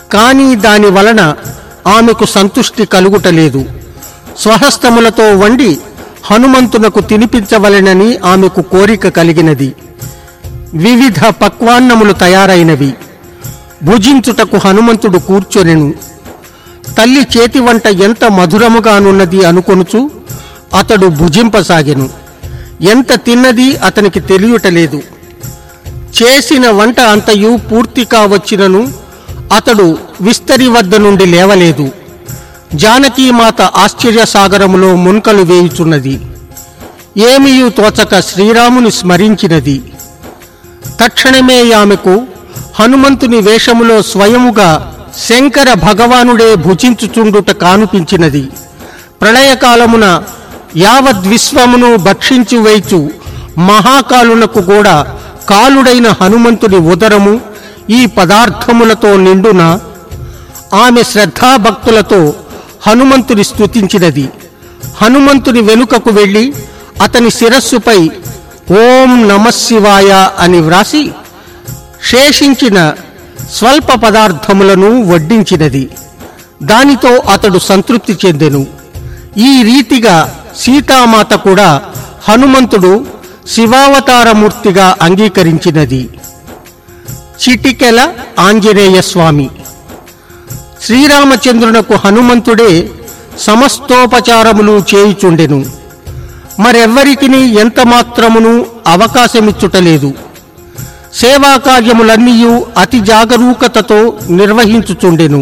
కానీ దాని వలన ఆమెకు సంతుష్టి కలుగుటలేదు స్వహస్తములతో వండి హనుమంతునకు తినిపించవలెనని ఆమెకు కోరిక కలిగినది వివిధ పక్వాన్నములు తయారైనవి భుజించుటకు హనుమంతుడు కూర్చొనెను తల్లి చేతి వంట ఎంత మధురముగానున్నది అనుకొనుచు అతడు భుజింపసాగెను ఎంత తిన్నది అతనికి తెలియటలేదు చేసిన వంట అంతయు పూర్తి కావచ్చినను అతడు విస్తరి వద్ద నుండి లేవలేదు జానకీమాత ఆశ్చర్యసాగరములో మున్కలు వేయుచున్నది ఏమియు తోచక శ్రీరాముని స్మరించినది తక్షణమే ఆమెకు హనుమంతుని వేషములో స్వయముగా శంకర భగవానుడే భుజించుచుండుట కానుపించినది ప్రళయకాలమున యావద్విశ్వమును భక్షించి వైచు మహాకాలునకు కూడా కాలుడైన హనుమంతుని ఉదరము ఈ పదార్థములతో నిండున ఆమె శ్రద్ధాభక్తులతో హనుమంతుని స్తుతించినది హనుమంతుని వెనుకకు వెళ్ళి అతని శిరస్సుపై ఓం నమశివాయ అని వ్రాసి శేషించిన స్వల్ప పదార్థములను వడ్డించినది దానితో అతడు సంతృప్తి చెందెను ఈ రీతిగా సీతామాత కూడా హనుమంతుడు శివావతారమూర్తిగా అంగీకరించినది చిటికెల ఆంజనేయ స్వామి శ్రీరామచంద్రునకు హనుమంతుడే సమస్తోపచారములు చేయుచుండెను మరెవ్వరికిని ఎంత మాత్రమును అవకాశమిచ్చుటలేదు సేవా కార్యములన్నీయు అతి జాగరూకతతో నిర్వహించుచుండెను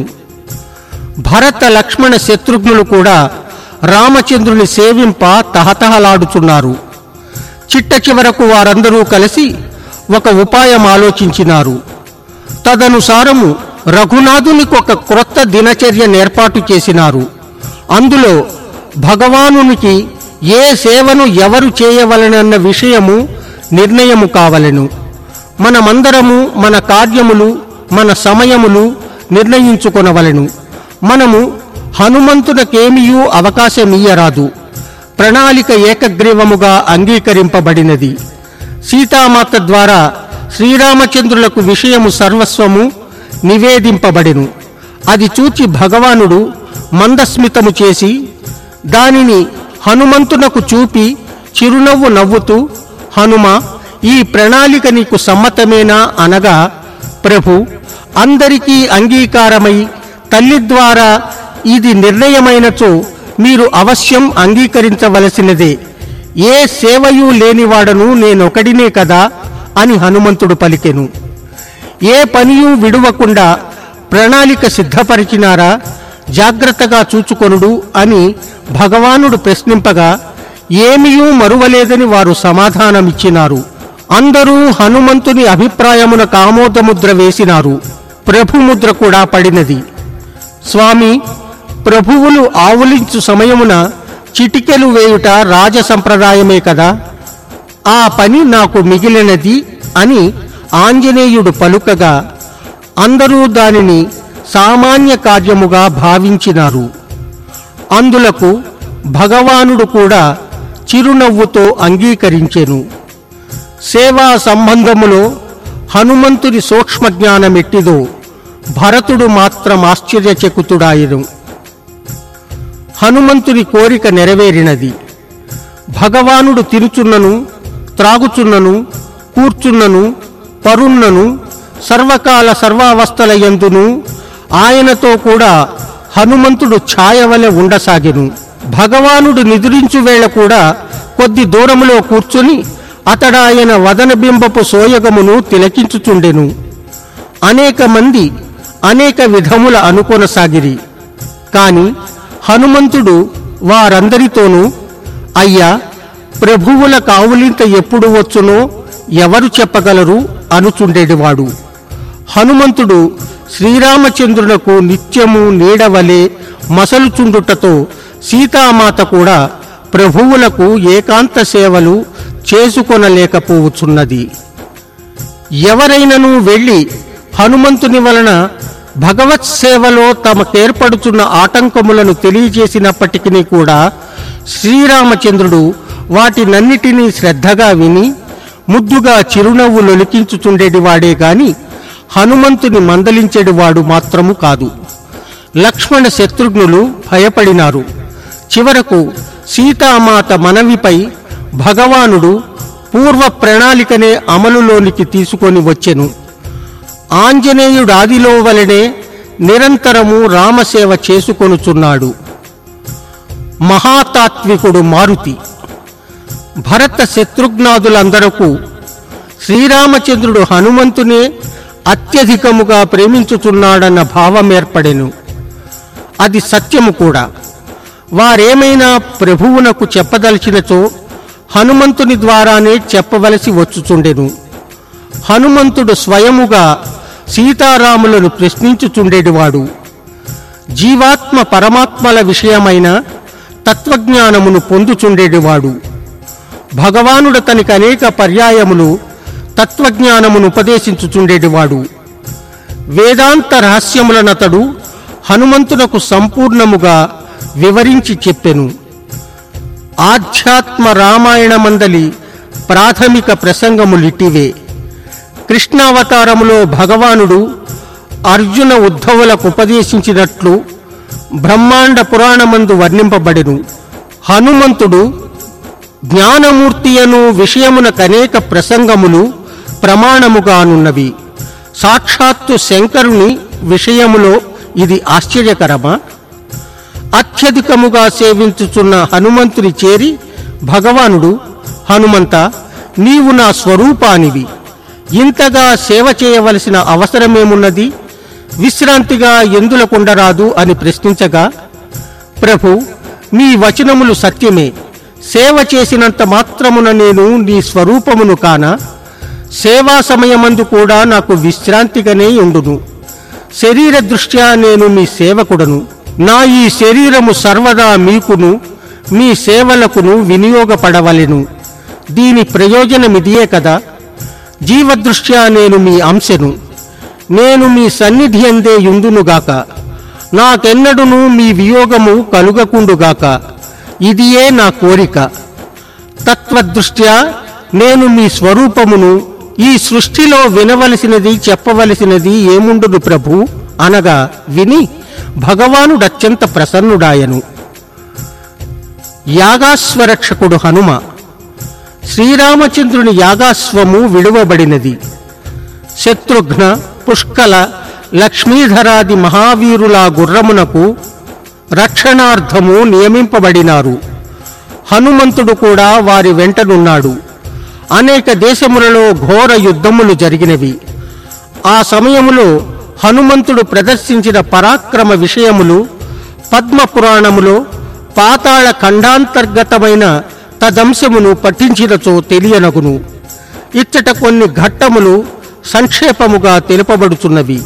భరత లక్ష్మణ శత్రుఘ్నులు కూడా రామచంద్రుని సేవింప తహతహలాడుచున్నారు చిట్ట చివరకు వారందరూ కలిసి ఒక ఉపాయం ఆలోచించినారు తదనుసారము రఘునాథునికి ఒక క్రొత్త దినచర్య ఏర్పాటు చేసినారు అందులో భగవానునికి ఏ సేవను ఎవరు చేయవలనన్న విషయము నిర్ణయము కావలెను మనమందరము మన కార్యములు మన సమయములు నిర్ణయించుకొనవలెను మనము హనుమంతునకేమియూ అవకాశమియ్యరాదు ప్రణాళిక ఏకగ్రీవముగా అంగీకరింపబడినది సీతామాత ద్వారా శ్రీరామచంద్రులకు విషయము సర్వస్వము నివేదింపబడెను అది చూచి భగవానుడు మందస్మితము చేసి దానిని హనుమంతునకు చూపి చిరునవ్వు నవ్వుతూ హనుమ ఈ ప్రణాళిక నీకు సమ్మతమేనా అనగా ప్రభు అందరికీ అంగీకారమై తల్లి ద్వారా ఇది నిర్ణయమైనచో మీరు అవశ్యం అంగీకరించవలసినదే ఏ సేవయు లేనివాడను నేనొకడినే కదా అని హనుమంతుడు పలికెను ఏ పనియూ విడువకుండా ప్రణాళిక సిద్ధపరిచినారా జాగ్రత్తగా చూచుకొనుడు అని భగవానుడు ప్రశ్నింపగా ఏమియూ మరువలేదని వారు సమాధానమిచ్చినారు అందరూ హనుమంతుని అభిప్రాయమున కామోదముద్ర వేసినారు ప్రభుముద్ర కూడా పడినది స్వామి ప్రభువులు ఆవులించు సమయమున చిటికెలు వేయుట రాజ సంప్రదాయమే కదా ఆ పని నాకు మిగిలినది అని ఆంజనేయుడు పలుకగా అందరూ దానిని సామాన్య కార్యముగా భావించినారు అందులకు భగవానుడు కూడా చిరునవ్వుతో అంగీకరించెను సేవా సంబంధములో హనుమంతుని సూక్ష్మ జ్ఞానమెట్టిదో భరతుడు మాత్రం ఆశ్చర్యచకుతుడాయను హనుమంతుని కోరిక నెరవేరినది భగవానుడు తినుచున్నను త్రాగుచున్నను కూర్చున్నను పరున్నను సర్వకాల సర్వావస్థల యందును ఆయనతో కూడా హనుమంతుడు ఛాయవలె ఉండసాగెను భగవానుడు నిద్రించు వేళ కూడా కొద్ది దూరములో కూర్చుని అతడాయన వదనబింబపు సోయగమును తిలకించుచుండెను అనేక మంది అనేక విధముల అనుకొనసాగిరి కాని హనుమంతుడు వారందరితోనూ అయ్యా ప్రభువుల కావులింత ఎప్పుడు వచ్చునో ఎవరు చెప్పగలరు అనుచుండేటివాడు హనుమంతుడు శ్రీరామచంద్రునకు నిత్యము నీడవలే మసలుచుండుటతో సీతామాత కూడా ప్రభువులకు ఏకాంత సేవలు చేసుకొనలేకపోవచ్చున్నది ఎవరైనను వెళ్ళి హనుమంతుని వలన భగవత్ సేవలో తమకేర్పడుతున్న ఆటంకములను తెలియజేసినప్పటికీ కూడా శ్రీరామచంద్రుడు వాటినన్నిటినీ శ్రద్ధగా విని ముద్దుగా చిరునవ్వు లొలికించుచుండేటివాడే గాని హనుమంతుని మందలించెడివాడు మాత్రము కాదు లక్ష్మణ శత్రుఘ్నులు భయపడినారు చివరకు సీతామాత మనవిపై భగవానుడు పూర్వ ప్రణాళికనే అమలులోనికి తీసుకొని వచ్చెను ఆంజనేయుడాదిలో వలనే నిరంతరము రామసేవ చేసుకొనుచున్నాడు మహాతాత్వికుడు మారుతి భరత శత్రుఘ్నాదులందరకు శ్రీరామచంద్రుడు హనుమంతునే అత్యధికముగా ప్రేమించుచున్నాడన్న భావం ఏర్పడెను అది సత్యము కూడా వారేమైనా ప్రభువునకు చెప్పదలిచినచో హనుమంతుని ద్వారానే చెప్పవలసి వచ్చుచుండెను హనుమంతుడు స్వయముగా సీతారాములను ప్రశ్నించుచుండేటివాడు జీవాత్మ పరమాత్మల విషయమైన తత్వజ్ఞానమును పొందుచుండేటివాడు భగవానుడు తనకి అనేక పర్యాయములు తత్వజ్ఞానమును ఉపదేశించుచుండేటివాడు వేదాంత రహస్యములనతడు హనుమంతునకు సంపూర్ణముగా వివరించి చెప్పెను ఆధ్యాత్మ రామాయణమందలి ప్రాథమిక ప్రసంగములిటివే కృష్ణావతారములో భగవానుడు అర్జున ఉద్ధవులకు ఉపదేశించినట్లు బ్రహ్మాండ పురాణమందు వర్ణింపబడెను హనుమంతుడు జ్ఞానమూర్తియను విషయమునకనేక ప్రసంగములు ప్రమాణముగానున్నవి సాక్షాత్తు శంకరుని విషయములో ఇది ఆశ్చర్యకరమా అత్యధికముగా సేవించుచున్న హనుమంతుని చేరి భగవానుడు హనుమంత నీవు నా స్వరూపానివి ఇంతగా సేవ చేయవలసిన అవసరమేమున్నది విశ్రాంతిగా ఎందులకుండరాదు అని ప్రశ్నించగా ప్రభు నీ వచనములు సత్యమే సేవ చేసినంత మాత్రమున నేను నీ స్వరూపమును కాన సేవా సమయమందు కూడా నాకు విశ్రాంతిగానే ఉండును శరీర దృష్ట్యా నేను మీ సేవకుడను నా ఈ శరీరము సర్వదా మీకును మీ సేవలకును వినియోగపడవలెను దీని ప్రయోజనమిదియే కదా జీవదృష్ట్యా నేను మీ అంశను నేను మీ సన్నిధి అందే యుందునుగాక నాకెన్నడును మీ వియోగము కలుగకుండుగాక ఇదియే నా కోరిక తత్వదృష్ట్యా నేను మీ స్వరూపమును ఈ సృష్టిలో వినవలసినది చెప్పవలసినది ఏముండును ప్రభు అనగా విని భగవానుడత్యంత ప్రసన్నుడాయను యాగాశ్వరక్షకుడు హనుమ శ్రీరామచంద్రుని యాగాశ్వము విడువబడినది శత్రుఘ్న పుష్కల లక్ష్మీధరాది మహావీరుల గుర్రమునకు రక్షణార్థము నియమింపబడినారు హనుమంతుడు కూడా వారి వెంటనున్నాడు అనేక దేశములలో ఘోర యుద్ధములు జరిగినవి ఆ సమయములో హనుమంతుడు ప్రదర్శించిన పరాక్రమ విషయములు పద్మ పురాణములో పాతాళ ఖండాంతర్గతమైన తదంశమును పఠించినచో తెలియనగును ఇచ్చట కొన్ని ఘట్టములు సంక్షేపముగా తెలుపబడుచున్నవి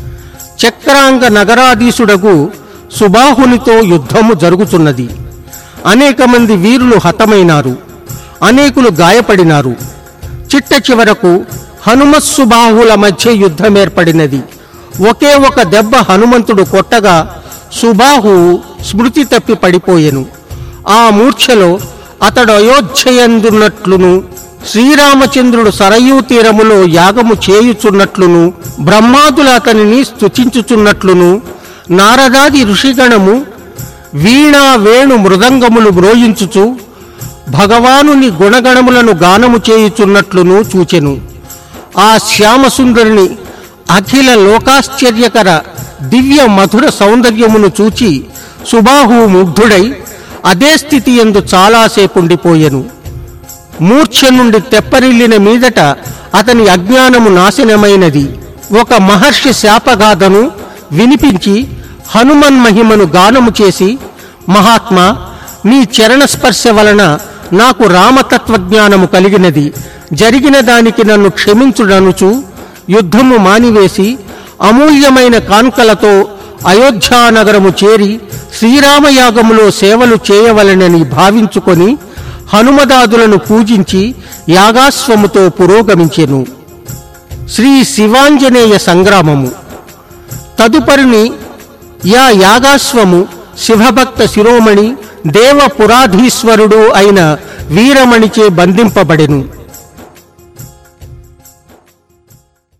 చక్రాంగ నగరాధీశుడగు సుబాహునితో యుద్ధము జరుగుతున్నది అనేక మంది వీరులు హతమైనారు అనేకులు గాయపడినారు చిట్ట చివరకు హనుమస్సుబాహుల మధ్య యుద్ధమేర్పడినది ఒకే ఒక దెబ్బ హనుమంతుడు కొట్టగా సుబాహు స్మృతి తప్పి పడిపోయెను ఆ మూర్ఛలో అతడు అయోధ్యయందున్నట్లును శ్రీరామచంద్రుడు సరయూ తీరములో యాగము చేయుచున్నట్లును బ్రహ్మాదులు అతనిని స్తుతించుచున్నట్లును నారదాది ఋషిగణము వీణా వేణు మృదంగములు మ్రోయించుచు భగవానుని గుణగణములను గానము చేయుచున్నట్లును చూచెను ఆ శ్యామసుందరిని అఖిల లోకాశ్చర్యకర దివ్య మధుర సౌందర్యమును చూచి సుబాహు ముగ్ధుడై అదే స్థితి ఎందు చాలాసేపుండిపోయెను మూర్ఛ నుండి తెప్పరిల్లిన మీదట అతని అజ్ఞానము నాశనమైనది ఒక మహర్షి శాపగాథను వినిపించి హనుమన్ మహిమను గానము చేసి మహాత్మా మీ చరణ స్పర్శ వలన నాకు రామతత్వజ్ఞానము కలిగినది జరిగిన దానికి నన్ను క్షమించుడనుచు యుద్ధము మానివేసి అమూల్యమైన కాన్కలతో అయోధ్యానగరము చేరి శ్రీరామయాగములో సేవలు చేయవలెనని భావించుకొని హనుమదాదులను పూజించి యాగాశ్వముతో పురోగమించెను శ్రీ శివాంజనేయ సంగ్రామము తదుపరిని యా యాగాశ్వము శివభక్త శిరోమణి దేవ పురాధీశ్వరుడు అయిన వీరమణిచే బంధింపబడెను